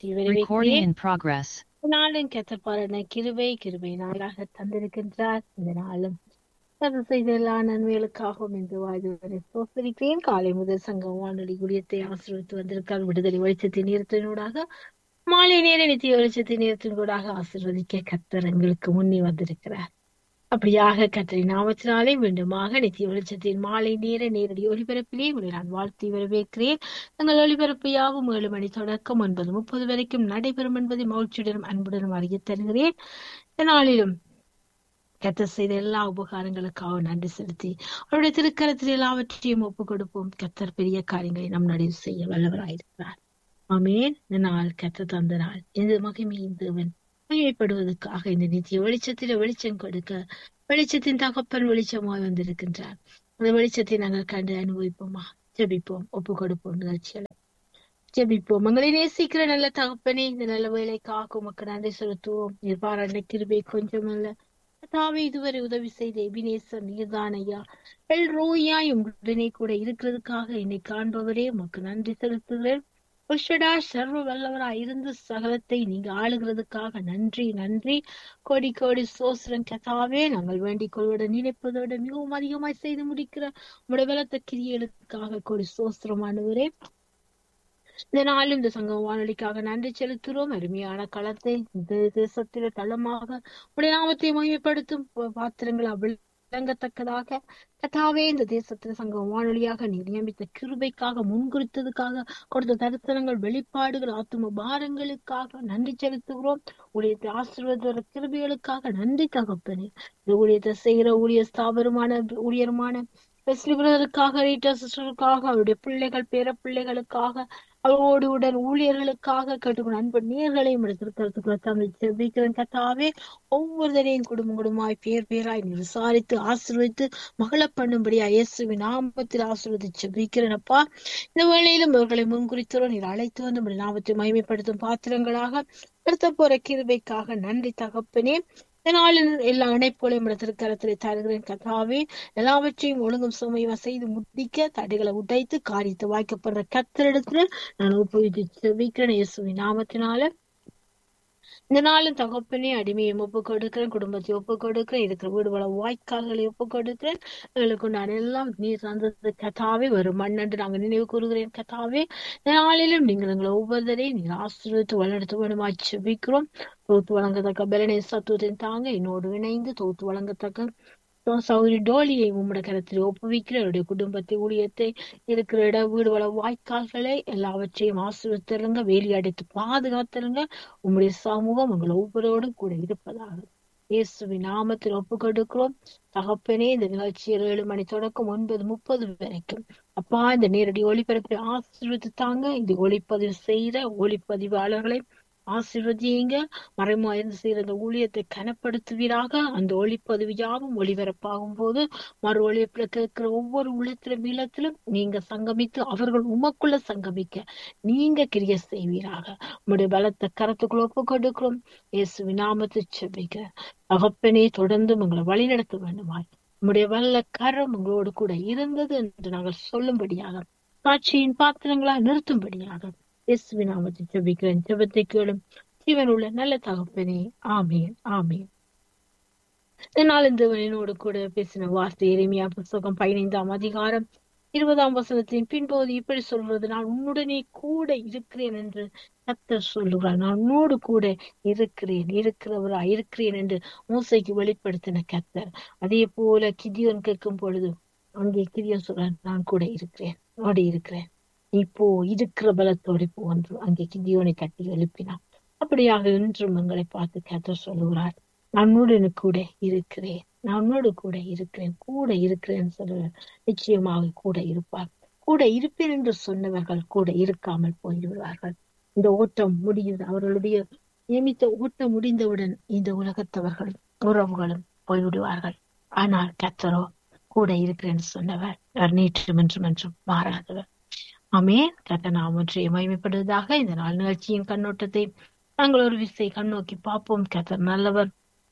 வாழ்த்தி வரவேற்கிறேன் Recording in progress. நாளும் கெத்தப்பாரன கிருபை கிருபை நாளாக தந்திருக்கின்றார் இந்த நாளும் அது செய்த எல்லா நன்மைகளுக்காகவும் இந்த வாழ்வரை சோசரிக்கிறேன் காலை முதல் சங்கம் வானொலி குடியத்தை ஆசீர்வித்து வந்திருக்கார் விடுதலை வெளிச்சத்தின் நேரத்தினூடாக மாலை நேர நித்திய வெளிச்சத்தின் நேரத்தினூடாக ஆசீர்வதிக்க கத்தர் எங்களுக்கு முன்னே வந்திருக்கிறார் அப்படியாக கத்தரி நாமத்தினாலே மீண்டுமாக நித்திய வெளிச்சத்தின் மாலை நேர நேரடி ஒலிபரப்பிலே உங்களை நான் வாழ்த்தி வரவேற்கிறேன் எங்கள் ஒலிபரப்பு யாவும் ஏழு மணி தொடக்கம் ஒன்பது முப்பது வரைக்கும் நடைபெறும் என்பதை மகிழ்ச்சியுடனும் அன்புடனும் அறிய தருகிறேன் இந்த நாளிலும் கத்த செய்த எல்லா உபகாரங்களுக்காக நன்றி செலுத்தி அவருடைய திருக்கரத்தில் எல்லாவற்றையும் ஒப்புக் கொடுப்போம் கத்தர் பெரிய காரியங்களை நம் நடுவில் செய்ய வல்லவராயிருக்கிறார் ஆமேன் இந்த நாள் கத்த தந்த நாள் இந்த மகிமையின் தேவன் மகிமைப்படுவதற்காக இந்த நித்திய வெளிச்சத்தில வெளிச்சம் கொடுக்க வெளிச்சத்தின் தகப்பன் வெளிச்சமாய் வந்திருக்கின்றார் அந்த வெளிச்சத்தை நாங்கள் கண்டு அனுபவிப்போமா ஜெபிப்போம் ஒப்பு கொடுப்போம் நிகழ்ச்சிகளை ஜெபிப்போம் எங்களை நேசிக்கிற நல்ல தகப்பனே இந்த நல்ல வேலைக்காக உமக்கு நன்றி செலுத்துவோம் நிர்வாரண கிருபை கொஞ்சம் அல்ல தாவே இதுவரை உதவி செய்த எபினேசர் நீர்தான் ஐயா எல் ரோயாய் உடனே கூட இருக்கிறதுக்காக என்னை காண்பவரே உமக்கு நன்றி செலுத்துகிறேன் உஷடா சர்வ வல்லவராய் இருந்து சகலத்தை நீங்க ஆளுகிறதுக்காக நன்றி நன்றி கோடி கோடி சோசரம் கதாவே நாங்கள் வேண்டிக் கொள்வத நினைப்பதோட மிகவும் அதிகமாய் செய்து முடிக்கிற உடைய பலத்த கிரியலுக்காக கோடி சோஸ்திரமானவரே இந்த நாளும் இந்த சங்க வானொலிக்காக நன்றி செலுத்துகிறோம் அருமையான களத்தை இந்த தேசத்தில தளமாக உடைய நாமத்தை மகிமைப்படுத்தும் பாத்திரங்கள் விளங்கத்தக்கதாக கதாவே இந்த தேசத்துல சங்க வானொலியாக நீ நியமித்த கிருபைக்காக முன்குறித்ததுக்காக கொடுத்த தரிசனங்கள் வெளிப்பாடுகள் ஆத்தும பாரங்களுக்காக நன்றி செலுத்துகிறோம் ஊழியத்தை ஆசீர்வத கிருபைகளுக்காக நன்றி தகப்பனே இந்த ஊழியத்தை செய்கிற ஊழிய ஸ்தாபனமான ஊழியருமான வெஸ்லி பிரதருக்காக ரீட்டா சிஸ்டருக்காக அவருடைய பிள்ளைகள் பேர பிள்ளைகளுக்காக அவரோடு உடன் ஊழியர்களுக்காக கேட்டுக்கொண்ட அன்பு நேர்களையும் எடுத்திருக்கிறதுக்குள்ள தமிழ் செபிக்கிறேன் கத்தாவே ஒவ்வொருத்தரையும் குடும்பம் குடும்பமாய் பேர் பேராய் நீ விசாரித்து ஆசீர்வதித்து மகள பண்ணும்படியா இயேசுவின் நாமத்தில் ஆசீர்வதி செபிக்கிறேனப்பா இந்த வேளையிலும் அவர்களை முன்குறித்தோம் நீர் அழைத்து வந்து உடைய நாமத்தை மகிமைப்படுத்தும் பாத்திரங்களாக எடுத்த போற கிருபைக்காக நன்றி தகப்பனே இதனால எல்லா இணைப்புகளையும் திருக்கரத்திலே தருகிறேன் கதாவே எல்லாவற்றையும் ஒழுங்கும் சுமையுமா செய்து முடிக்க தடைகளை உடைத்து காரியத்தை வாய்க்கப்படுற கத்தரிடத்துல நான் ஒப்புவித்து செவிக்கிறேன் இயேசுவின் நாமத்தினால இந்த நாளும் தகப்பனே அடிமையை ஒப்பு கொடுக்கிறேன் குடும்பத்தை ஒப்பு கொடுக்கிறேன் இருக்கிற வீடு வள வாய்க்கால்களை ஒப்பு கொடுக்கிறேன் எங்களுக்கு நான் எல்லாம் நீர் தந்தது கதாவே வரும் மண்ணன்று நாங்கள் நினைவு கூறுகிறேன் கதாவே இந்த நாளிலும் நீங்கள் எங்களை ஒவ்வொருத்தரையும் நீர் ஆசீர்வதித்து வளர்த்து வேணுமாய் செபிக்கிறோம் தோத்து வழங்கத்தக்க பலனை சத்துவத்தின் தாங்க என்னோடு இணைந்து தோத்து வழங்கத்தக்க சௌரி டோலியை உம்மோட கரத்தில் ஒப்புவிக்கிற அவருடைய குடும்பத்தை ஊழியத்தை இருக்கிற இட வீடு வள வாய்க்கால்களை எல்லாவற்றையும் ஆசிரியத்திருங்க வேலி அடைத்து பாதுகாத்திருங்க உங்களுடைய சமூகம் உங்களை ஒவ்வொருவரும் கூட இருப்பதாக இயேசுவின் நாமத்தில் ஒப்பு கொடுக்கிறோம் தகப்பனே இந்த நிகழ்ச்சியில் ஏழு மணி தொடக்கம் ஒன்பது முப்பது வரைக்கும் அப்பா இந்த நேரடி ஒளிபரப்பை ஆசீர்வதித்து தாங்க இந்த ஒளிப்பதிவு செய்யற ஒளிப்பதிவாளர்களை ஆசீர்வதியுங்க மறைமாயிருந்து செய்கிற அந்த ஊழியத்தை கனப்படுத்துவீராக அந்த ஒளிப்பதிவு யாவும் ஒளிபரப்பாகும் போது மறு ஒளிப்பில கேட்கிற ஒவ்வொரு உள்ளத்திலும் இல்லத்திலும் நீங்க சங்கமித்து அவர்கள் உமக்குள்ள சங்கமிக்க நீங்க கிரிய செய்வீராக உங்களுடைய பலத்தை கரத்துக்குள்ள ஒப்பு கொடுக்கிறோம் இயேசு விநாமத்தை செபிக்க தகப்பனே தொடர்ந்து உங்களை வழிநடத்த வேண்டுமாய் உங்களுடைய வல்ல கரம் உங்களோடு கூட இருந்தது என்று நாங்கள் சொல்லும்படியாக காட்சியின் பாத்திரங்களா நிறுத்தும்படியாக இயேசுவின் நாமத்தை ஜெபிக்கிறேன் ஜெபத்தை கேளும் ஜீவன் உள்ள நல்ல தகப்பனே ஆமேன் ஆமேன் இதனால் இந்த என்னோடு கூட பேசின வார்த்தை எளிமையா புஸ்தகம் பதினைந்தாம் அதிகாரம் இருபதாம் வசனத்தின் பின்போது இப்படி சொல்றது நான் உன்னுடனே கூட இருக்கிறேன் என்று கத்தர் சொல்லுகிறார் நான் உன்னோடு கூட இருக்கிறேன் இருக்கிறவரா இருக்கிறேன் என்று மூசைக்கு வெளிப்படுத்தின கத்தர் அதே போல கிதியோன் கேட்கும் பொழுது அங்கே கிதியோன் சொல்றான் நான் கூட இருக்கிறேன் ஓடி இருக்கிறேன் இப்போ இருக்கிற பலத்தோடு போன்று அங்கே கிதியோனை கட்டி எழுப்பினான் அப்படியாக இன்றும் எங்களை பார்த்து கத்த சொல்லுகிறார் நம்முடன் கூட இருக்கிறேன் நம்மோடு கூட இருக்கிறேன் கூட இருக்கிறேன் சொல்ல நிச்சயமாக கூட இருப்பார் கூட இருப்பேன் என்று சொன்னவர்கள் கூட இருக்காமல் போய்விடுவார்கள் இந்த ஓட்டம் முடியுது அவர்களுடைய நியமித்த ஓட்டம் முடிந்தவுடன் இந்த உலகத்தவர்களும் உறவுகளும் போய்விடுவார்கள் ஆனால் கத்தரோ கூட இருக்கிறேன்னு சொன்னவர் அவர் நேற்றும் என்றும் என்றும் மாறாதவர் ஆமேன் கத்த நாம் ஒன்றை மகிமைப்படுவதாக இந்த நாள் நிகழ்ச்சியின் கண்ணோட்டத்தை நாங்கள் ஒரு விசை கண்ணோக்கி பார்ப்போம் கத்தர் நல்லவர்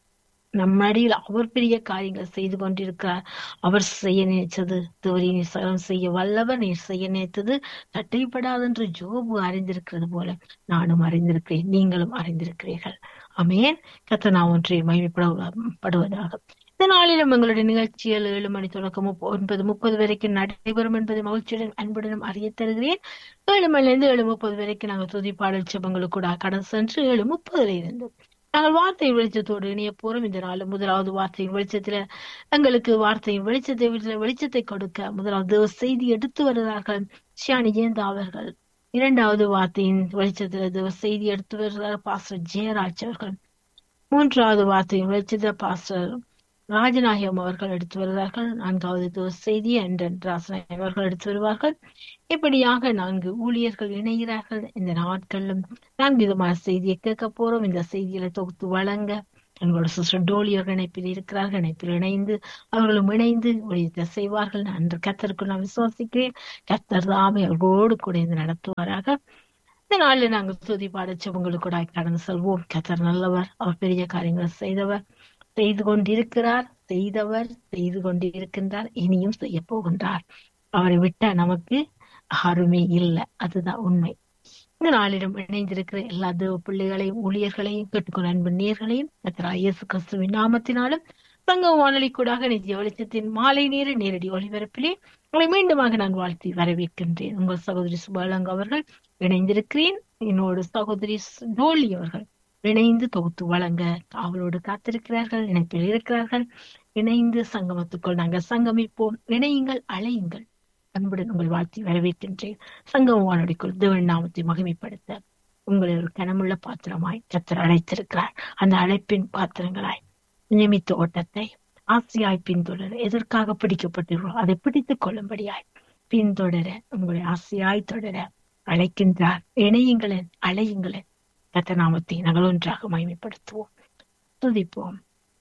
நம் அடியில் அவர் பெரிய காரியங்கள் செய்து கொண்டிருக்கிறார் அவர் செய்ய நினைச்சது தேவரி நீர் சகலம் செய்ய வல்லவர் நீர் செய்ய நினைத்தது தட்டைப்படாது என்று ஜோபு அறிந்திருக்கிறது போல நானும் அறிந்திருக்கிறேன் நீங்களும் அறிந்திருக்கிறீர்கள் அமேன் கத்த நான் ஒன்றை மகிமைப்படுவதாக இந்த நாளிலும் எங்களுடைய நிகழ்ச்சிகள் ஏழு மணி தொடக்கம் முப்ப- ஒன்பது முப்பது வரைக்கும் நடைபெறும் என்பதை மகிழ்ச்சியுடன் அன்புடனும் அறிய தருகிறேன் ஏழு மணிலிருந்து ஏழு முப்பது வரைக்கும் நாங்கள் துதி பாடல் செபங்களுக்கு கூட கடன் சென்று ஏழு முப்பதுல இருந்து நாங்கள் வார்த்தையின் வெளிச்சத்தோடு இணைய போறோம் இந்த நாள் முதலாவது வார்த்தையின் வெளிச்சத்துல எங்களுக்கு வார்த்தையின் வெளிச்சத்தை வெளி- வெளிச்சத்தை கொடுக்க முதலாவது தேவ செய்தி எடுத்து வருகிறார்கள் ஷியானி ஜெயந்தா அவர்கள் இரண்டாவது வார்த்தையின் வெளிச்சத்துல தேவ செய்தி எடுத்து வருகிறார் பாஸ்டர் ஜெயராஜ் அவர்கள் மூன்றாவது வார்த்தையின் வெளிச்சத்துல பாஸ்டர் ராஜநாயகம் அவர்கள் எடுத்து வருவார்கள் நான்காவது தேவ செய்தி அண்டன் ராசநாயகம் அவர்கள் எடுத்து வருவார்கள் இப்படியாக நான்கு ஊழியர்கள் இணைகிறார்கள் இந்த நாட்களிலும் நான்கு விதமான செய்தியை கேட்க போறோம் இந்த செய்திகளை தொகுத்து வழங்க எங்களோட சிஸ்டர் டோலி அவர்கள் இணைப்பில் இருக்கிறார்கள் இணைப்பில் இணைந்து அவர்களும் இணைந்து ஒழித்த செய்வார்கள் நான் அன்று கத்தருக்கு நான் விசுவாசிக்கிறேன் கத்தர் தாமே அவர்களோடு கூட இருந்து நடத்துவாராக இந்த நாளில் நாங்கள் துதி பாடச்சவங்களுக்கு கூட கடந்து செல்வோம் கத்தர் நல்லவர் அவர் பெரிய காரியங்களை செய்தவர் செய்து கொண்டிருக்கிறார் செய்தவர் செய்து கொண்டிருக்கின்றார் இனியும் செய்ய போகின்றார் அவரை விட்டா நமக்கு யாருமே இல்லை அதுதான் உண்மை இந்த நாளிடம் இணைந்திருக்கிற எல்லா தேவ பிள்ளைகளையும் ஊழியர்களையும் கேட்டுக்கொள்ள அன்பு நேர்களையும் கத்தரா இயேசு கிறிஸ்துவின் நாமத்தினாலும் சங்க வானொலி கூடாக நித்திய வெளிச்சத்தின் மாலை நேர நேரடி ஒளிபரப்பிலே உங்களை மீண்டுமாக நான் வாழ்த்தி வரவேற்கின்றேன் உங்கள் சகோதரி சுபாலங்க அவர்கள் இணைந்திருக்கிறேன் என்னோட சகோதரி டோலி அவர்கள் இணைந்து தொகுத்து வழங்க அவளோடு காத்திருக்கிறார்கள் இணைப்பில் இருக்கிறார்கள் இணைந்து சங்கமத்துக்குள் நாங்கள் சங்கமிப்போம் இணையுங்கள் அழையுங்கள் அன்புடன் உங்கள் வாழ்த்தி வரவேற்கின்றேன் சங்கம வானொலிக்குள் தேவன் நாமத்தை மகிமைப்படுத்த உங்களை ஒரு கனமுள்ள பாத்திரமாய் கத்தர் அழைத்திருக்கிறார் அந்த அழைப்பின் பாத்திரங்களாய் நியமித்த ஓட்டத்தை ஆசையாய் பின்தொடர எதற்காக பிடிக்கப்பட்டிருக்கிறோம் அதை பிடித்துக் கொள்ளும்படியாய் பின்தொடர உங்களை ஆசையாய் தொடர அழைக்கின்றார் இணையுங்களேன் அழையுங்களேன் கத்த நாமத்தை நாங்கள் ஒன்றாக மகிமைப்படுத்துவோம் துதிப்போம்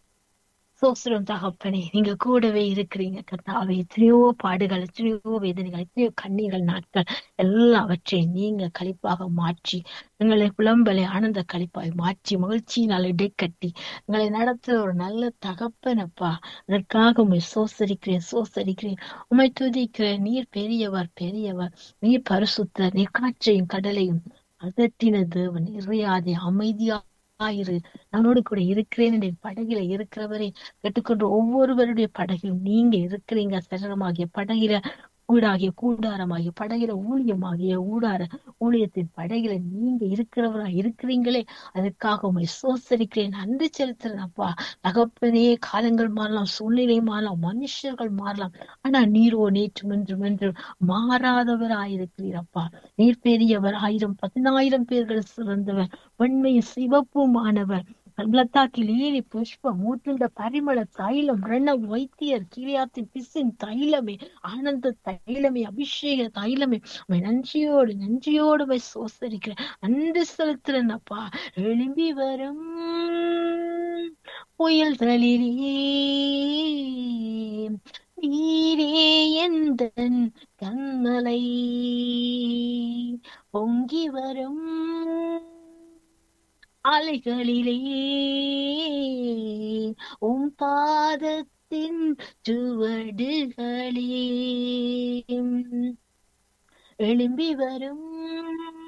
சோஸ்திரம் தகப்பனே நீங்க கூடவே இருக்கிறீங்க கத்தாவே எத்தனையோ பாடுகள் எத்தனையோ வேதனைகள் எத்தனையோ கண்ணீர்கள் நாட்கள் எல்லாவற்றையும் நீங்க கழிப்பாக மாற்றி எங்களை புலம்பலை ஆனந்த கழிப்பாய் மாற்றி மகிழ்ச்சியினால் இடைக்கட்டி எங்களை நடத்துற ஒரு நல்ல தகப்பனப்பா அதற்காக உண்மை சோசரிக்கிறேன் சோசரிக்கிறேன் உண்மை துதிக்கிறேன் நீர் பெரியவர் பெரியவர் நீர் பரிசுத்த நீர் காற்றையும் கடலையும் அதட்டின தேவன் இறையாதே அமைதியா இரு நானோடு கூட இருக்கிறேன் என்ற படகில இருக்கிறவரே கேட்டுக்கொண்டு ஒவ்வொருவருடைய படகிலும் நீங்க இருக்கிறீங்க சரளமாகிய படகில கூடாகிய கூடாரமாகிய படகில ஊழியமாகிய ஊடார ஊழியத்தின் படகில நீங்க இருக்கிறவரா இருக்கிறீங்களே அதற்காக உண்மை சோசரிக்கிறேன் நன்றி செலுத்துறேன் அப்பா தகப்பனே காலங்கள் மாறலாம் சூழ்நிலை மாறலாம் மனுஷர்கள் மாறலாம் ஆனா நீரோ நேற்று என்றும் என்று மாறாதவராயிருக்கிறீர் அப்பா நீர் பெரியவர் ஆயிரம் பதினாயிரம் பேர்கள் சிறந்தவர் வெண்மை சிவப்புமானவர் லத்தாக்கில் ஏறி புஷ்பம் ஊற்றுண்ட பரிமள தைலம் ரண வைத்தியர் கீழியாத்தின் பிசின் தைலமே ஆனந்த தைலமே அபிஷேக தைலமே உம்மை நன்றியோடு நன்றியோடு போய் சோசரிக்கிறேன் நன்றி செலுத்துறேன் அப்பா எழும்பி வரும் புயல்களிலே நீரே எந்தன் கண்மலை பொங்கி வரும் அலைகளிலே உம் பாதத்தின் சுவடுகளே எழும்பி வரும்